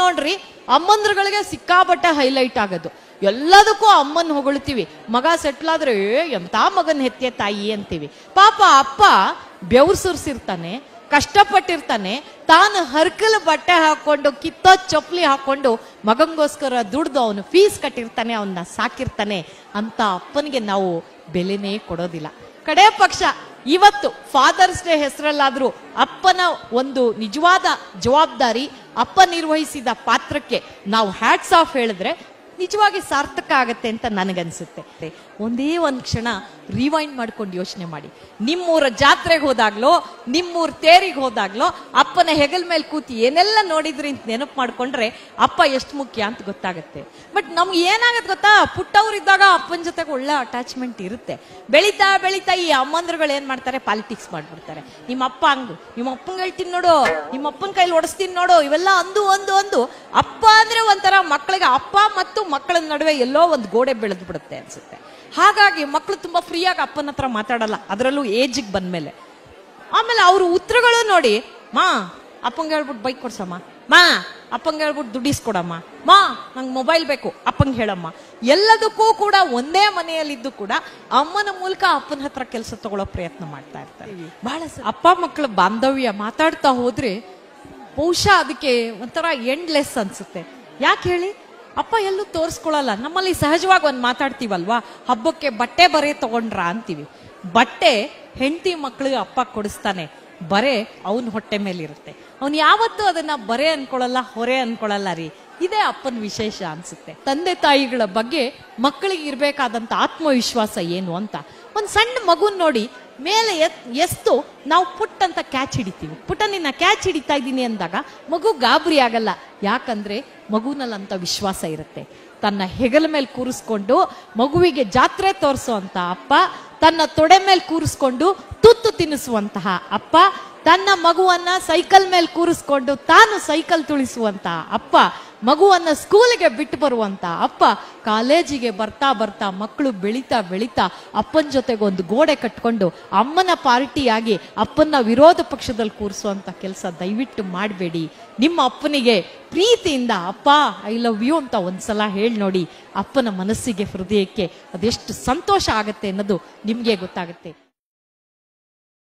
ನೋಡ್ರಿ ಅಮ್ಮಂದ್ರಗಳಿಗೆ ಸಿಕ್ಕಾಪಟ್ಟೆ ಹೈಲೈಟ್ ಆಗೋದು ಎಲ್ಲದಕ್ಕೂ ಅಮ್ಮನ್ ಹೊಗಳ್ತೀವಿ ಮಗ ಸೆಟ್ಲ್ ಆದ್ರೆ "ಏ, ಎಂತ ಮಗನ್ ಹೆತ್ತೆ ತಾಯಿ ಅಂತೀವಿ ಪಾಪ ಅಪ್ಪ ಬೆವ್ರು ಸುರ್ಸಿರ್ತಾನೆ ಕಷ್ಟಪಟ್ಟಿರ್ತಾನೆ ತಾನು ಹರ್ಕಲ್ ಬಟ್ಟೆ ಹಾಕೊಂಡು ಕಿತ್ತೋ ಚಪ್ಪಲಿ ಹಾಕೊಂಡು ಮಗಂಗೋಸ್ಕರ ದುಡ್ದು ಅವನು ಫೀಸ್ ಕಟ್ಟಿರ್ತಾನೆ ಅವನ್ನ ಸಾಕಿರ್ತಾನೆ ಅಂತ ಅಪ್ಪನಿಗೆ ನಾವು ಬೆಲೆನೇ ಕೊಡೋದಿಲ್ಲ ಕಡೆ ಪಕ್ಷ ಇವತ್ತು ಫಾದರ್ಸ್ ಡೇ ಹೆಸರಲ್ಲಾದ್ರೂ ಅಪ್ಪನ ಒಂದು ನಿಜವಾದ ಜವಾಬ್ದಾರಿ ಅಪ್ಪ ನಿರ್ವಹಿಸಿದ ಪಾತ್ರಕ್ಕೆ ನಾವು ಹ್ಯಾಟ್ಸ್ ಆಫ್ ಹೇಳಿದ್ರೆ ನಿಜವಾಗಿ ಸಾರ್ಥಕ ಆಗತ್ತೆ ಅಂತ ನನಗನ್ಸುತ್ತೆ ಒಂದೇ ಒಂದು ಕ್ಷಣ ರಿವೈಂಡ್ ಮಾಡ್ಕೊಂಡು ಯೋಚನೆ ಮಾಡಿ ನಿಮ್ಮೂರ ಜಾತ್ರೆಗೆ ಹೋದಾಗ್ಲೋ ನಿಮ್ಮೂರ ತೇರಿಗೆ ಹೋದಾಗ್ಲೋ ಅಪ್ಪನ ಹೆಗಲ್ ಮೇಲೆ ಕೂತಿ ಏನೆಲ್ಲ ನೋಡಿದ್ರಿ ಅಂತ ನೆನಪು ಮಾಡ್ಕೊಂಡ್ರೆ ಅಪ್ಪ ಎಷ್ಟು ಮುಖ್ಯ ಅಂತ ಗೊತ್ತಾಗತ್ತೆ ಬಟ್ ನಮ್ಗೆ ಏನಾಗತ್ತೆ ಗೊತ್ತಾ ಪುಟ್ಟವ್ರಿದ್ದಾಗ ಅಪ್ಪನ ಜೊತೆಗೆ ಒಳ್ಳೆ ಅಟ್ಯಾಚ್ಮೆಂಟ್ ಇರುತ್ತೆ ಬೆಳೀತಾ ಬೆಳೀತಾ ಈ ಅಮ್ಮಂದ್ರುಗಳು ಏನ್ ಮಾಡ್ತಾರೆ ಪಾಲಿಟಿಕ್ಸ್ ಮಾಡ್ಬಿಡ್ತಾರೆ ನಿಮ್ಮ ಅಪ್ಪ ಹಂಗು ನಿಮ್ಮ ಅಪ್ಪಂಗೆ ಹೇಳ್ತೀನಿ ನೋಡು ನಿಮ್ಮ ಅಪ್ಪನ ಕೈಲಿ ಓಡಿಸ್ತೀನಿ ನೋಡು ಇವೆಲ್ಲ ಅಂದು ಒಂದು ಒಂದು ಅಪ್ಪ ಅಂದ್ರೆ ಒಂಥರ ಮಕ್ಕಳಿಗೆ ಅಪ್ಪ ಮತ್ತು ಮಕ್ಕಳ ನಡುವೆ ಎಲ್ಲೋ ಒಂದು ಗೋಡೆ ಬೆಳೆದು ಬಿಡುತ್ತೆ ಅನ್ಸುತ್ತೆ ಹಾಗಾಗಿ ಮಕ್ಕಳು ತುಂಬಾ ಫ್ರೀಯಾಗಿ ಅಪ್ಪನ ಹತ್ರ ಮಾತಾಡಲ್ಲ ಅದರಲ್ಲೂ ಏಜಿಗೆ ಬಂದ್ಮೇಲೆ ಆಮೇಲೆ ಅವ್ರ ಉತ್ತರಗಳು ನೋಡಿ ಮಾ ಅಪ್ಪಂಗೆ ಹೇಳ್ಬಿಟ್ಟು ಬೈಕ್ ಕೊಡ್ಸಮ್ಮ ಮಾ ಅಪ್ಪಂಗೆ ಹೇಳ್ಬಿಟ್ಟು ದುಡ್ಡಿಸ್ಕೊಡಮ್ಮ ಮಾ ನಂಗೆ ಮೊಬೈಲ್ ಬೇಕು ಅಪ್ಪಂಗೆ ಹೇಳಮ್ಮ ಎಲ್ಲದಕ್ಕೂ ಕೂಡ ಒಂದೇ ಮನೆಯಲ್ಲಿದ್ದು ಕೂಡ ಅಮ್ಮನ ಮೂಲಕ ಅಪ್ಪನ ಹತ್ರ ಕೆಲಸ ತಗೊಳ್ಳೋ ಪ್ರಯತ್ನ ಮಾಡ್ತಾ ಇರ್ತಾರೆ ಬಹಳ ಸ- ಅಪ್ಪ ಮಕ್ಕಳ ಬಾಂಧವ್ಯ ಮಾತಾಡ್ತಾ ಹೋದ್ರೆ ಬಹುಶಃ ಅದಕ್ಕೆ ಒಂಥರ ಎಂಡ್ಲೆಸ್ ಅನ್ಸುತ್ತೆ ಯಾಕೆ ಹೇಳಿ ಅಪ್ಪ ಎಲ್ಲೂ ತೋರಿಸ್ಕೊಳಲ್ಲ ನಮ್ಮಲ್ಲಿ ಸಹಜವಾಗಿ ಒಂದು ಮಾತಾಡ್ತೀವಲ್ವಾ ಹಬ್ಬಕ್ಕೆ ಬಟ್ಟೆ ಬರೆ ತಗೊಂಡ್ರ ಅಂತೀವಿ ಬಟ್ಟೆ ಹೆಂಡತಿ ಮಕ್ಕಳಿಗೆ ಅಪ್ಪ ಕೊಡಿಸ್ತಾನೆ ಬರೆ ಅವನ ಹೊಟ್ಟೆ ಮೇಲೆ ಇರುತ್ತೆ ಅವನು ಯಾವತ್ತೂ ಅದನ್ನ ಬರೆ ಅನ್ಕೊಳಲ್ಲ ಹೊರೆ ಅನ್ಕೊಳಲ್ಲ ರೀ ಇದೇ ಅಪ್ಪನ ವಿಶೇಷ ಅನ್ಸುತ್ತೆ ತಂದೆ ತಾಯಿಗಳ ಬಗ್ಗೆ ಮಕ್ಕಳಿಗೆ ಇರ್ಬೇಕಾದಂತ ಆತ್ಮವಿಶ್ವಾಸ ಏನು ಅಂತ ಒಂದ್ ಸಣ್ಣ ಮಗುನ್ ನೋಡಿ ಮೇಲೆ ಎತ್ ಎಸ್ತು ನಾವು ಪುಟ್ ಅಂತ ಕ್ಯಾಚ್ ಹಿಡಿತೀವಿ ಪುಟ್ಟ ನಿನ್ನ ಕ್ಯಾಚ್ ಹಿಡಿತಾ ಇದ್ದೀನಿ ಅಂದಾಗ ಮಗು ಗಾಬರಿ ಆಗಲ್ಲ ಯಾಕಂದ್ರೆ ಮಗುನಲ್ಲಂತ ವಿಶ್ವಾಸ ಇರುತ್ತೆ ತನ್ನ ಹೆಗಲ ಮೇಲೆ ಕೂರಿಸ್ಕೊಂಡು ಮಗುವಿಗೆ ಜಾತ್ರೆ ತೋರಿಸುವಂತ ಅಪ್ಪ ತನ್ನ ತೊಡೆ ಮೇಲೆ ಕೂರಿಸ್ಕೊಂಡು ತುತ್ತು ತಿನ್ನಿಸುವಂತಹ ಅಪ್ಪ ತನ್ನ ಮಗುವನ್ನ ಸೈಕಲ್ ಮೇಲೆ ಕೂರಿಸ್ಕೊಂಡು ತಾನು ಸೈಕಲ್ ತುಳಿಸುವಂತ ಅಪ್ಪ ಮಗುವನ್ನ ಸ್ಕೂಲಿಗೆ ಬಿಟ್ಟು ಬರುವಂತ ಅಪ್ಪ ಕಾಲೇಜಿಗೆ ಬರ್ತಾ ಬರ್ತಾ ಮಕ್ಕಳು ಬೆಳೀತಾ ಬೆಳೀತಾ ಅಪ್ಪನ ಜೊತೆಗೆ ಒಂದು ಗೋಡೆ ಕಟ್ಕೊಂಡು ಅಮ್ಮನ ಪಾರ್ಟಿಯಾಗಿ ಅಪ್ಪನ ವಿರೋಧ ಪಕ್ಷದಲ್ಲಿ ಕೂರಿಸುವಂತ ಕೆಲಸ ದಯವಿಟ್ಟು ಮಾಡಬೇಡಿ ನಿಮ್ಮ ಅಪ್ಪನಿಗೆ ಪ್ರೀತಿಯಿಂದ ಅಪ್ಪ ಐ ಲವ್ ಯು ಅಂತ ಒಂದ್ಸಲ ಹೇಳಿ ನೋಡಿ ಅಪ್ಪನ ಮನಸ್ಸಿಗೆ ಹೃದಯಕ್ಕೆ ಅದೆಷ್ಟು ಸಂತೋಷ ಆಗತ್ತೆ ಅನ್ನೋದು ನಿಮ್ಗೆ ಗೊತ್ತಾಗುತ್ತೆ